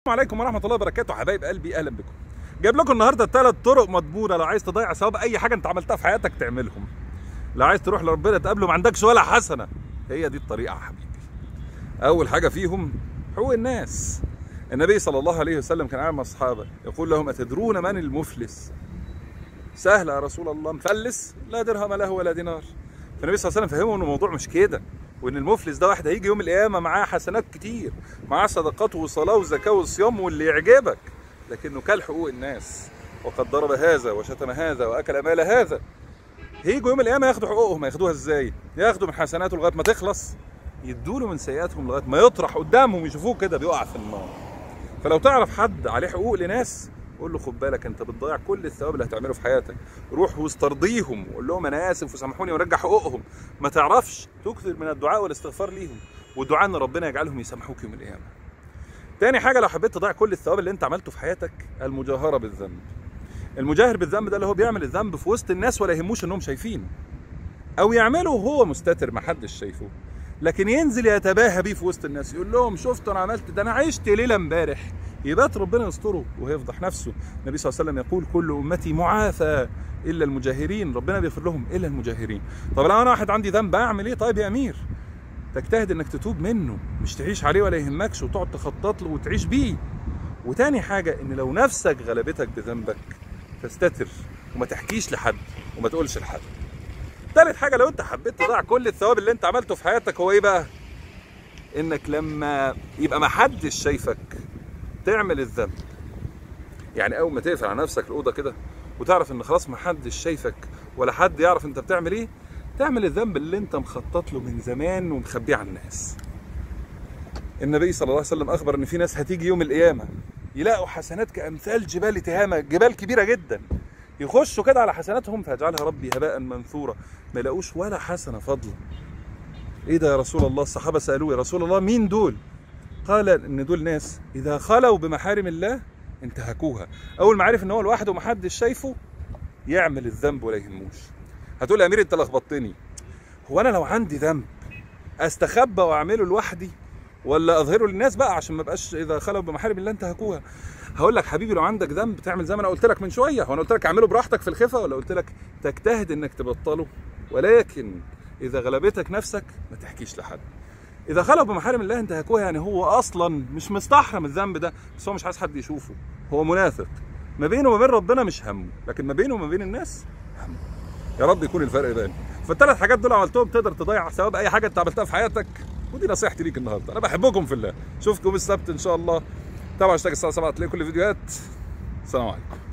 عليكم ورحمه الله وبركاته حبايب قلبي اهلا بكم جايب لكم النهارده ثلاث طرق مضمونه لو عايز تضيع ثواب اي حاجه انت عملتها في حياتك تعملهم لو عايز تروح لربنا تقابله ما عندكش ولا حسنه هي دي الطريقه يا حبيبي اول حاجه فيهم حقوق الناس النبي صلى الله عليه وسلم كان قاعد مع اصحابه يقول لهم اتدرون من المفلس سهل يا رسول الله مفلس لا درهم له ولا دينار فالنبي صلى الله عليه وسلم فهمه ان الموضوع مش كده وان المفلس ده واحد هيجي يوم القيامه معاه حسنات كتير معاه صدقات وصلاه وزكاه وصيام واللي يعجبك لكنه كل حقوق الناس وقد ضرب هذا وشتم هذا واكل مال هذا هيجوا يوم القيامه ياخدوا حقوقهم ياخدوها ازاي ياخدوا من حسناته لغايه ما تخلص يدوا له من سيئاتهم لغايه ما يطرح قدامهم يشوفوه كده بيقع في النار فلو تعرف حد عليه حقوق لناس قول له خد بالك انت بتضيع كل الثواب اللي هتعمله في حياتك روح واسترضيهم وقول لهم انا اسف وسامحوني ورجع حقوقهم ما تعرفش تكثر من الدعاء والاستغفار ليهم والدعاء ان ربنا يجعلهم يسامحوك يوم القيامه تاني حاجه لو حبيت تضيع كل الثواب اللي انت عملته في حياتك المجاهره بالذنب المجاهر بالذنب ده اللي هو بيعمل الذنب في وسط الناس ولا يهموش انهم شايفين او يعمله وهو مستتر ما حدش شايفه لكن ينزل يتباهى بيه في وسط الناس يقول لهم شفتوا انا عملت ده انا عشت ليله امبارح يبات ربنا يستره وهيفضح نفسه النبي صلى الله عليه وسلم يقول كل امتي معافى الا المجاهرين ربنا بيغفر لهم الا المجاهرين طب لو انا واحد عندي ذنب اعمل ايه طيب يا امير تجتهد انك تتوب منه مش تعيش عليه ولا يهمكش وتقعد تخطط له وتعيش بيه وتاني حاجه ان لو نفسك غلبتك بذنبك تستتر وما تحكيش لحد وما تقولش لحد تالت حاجه لو انت حبيت تضيع كل الثواب اللي انت عملته في حياتك هو ايه بقى انك لما يبقى ما حدش شايفك تعمل الذنب يعني اول ما تقفل على نفسك الاوضه كده وتعرف ان خلاص ما حدش شايفك ولا حد يعرف انت بتعمل ايه تعمل الذنب اللي انت مخطط له من زمان ومخبيه عن الناس النبي صلى الله عليه وسلم اخبر ان في ناس هتيجي يوم القيامه يلاقوا حسنات كامثال جبال تهامه جبال كبيره جدا يخشوا كده على حسناتهم فيجعلها ربي هباء منثورا ما يلاقوش ولا حسنه فضلا ايه ده يا رسول الله الصحابه سالوه يا رسول الله مين دول قال ان دول ناس اذا خلوا بمحارم الله انتهكوها اول ما عرف ان هو لوحده ومحدش شايفه يعمل الذنب ولا يهموش هتقول يا امير انت لخبطتني هو انا لو عندي ذنب استخبى واعمله لوحدي ولا اظهره للناس بقى عشان ما بقاش اذا خلوا بمحارم الله انتهكوها هقول لك حبيبي لو عندك ذنب تعمل زي ما انا قلت لك من شويه هو انا قلت لك اعمله براحتك في الخفه ولا قلت لك تجتهد انك تبطله ولكن اذا غلبتك نفسك ما تحكيش لحد اذا خلوا بمحارم الله انتهكوها يعني هو اصلا مش مستحرم الذنب ده بس هو مش عايز حد يشوفه هو منافق ما بينه وما بين ربنا مش همه لكن ما بينه وما بين الناس همه يا رب يكون الفرق باين فالثلاث حاجات دول عملتهم تقدر تضيع ثواب اي حاجه انت عملتها في حياتك ودي نصيحتي ليك النهارده انا بحبكم في الله اشوفكم السبت ان شاء الله تابعوا هاشتاج الساعه 7 تلاقي كل الفيديوهات السلام عليكم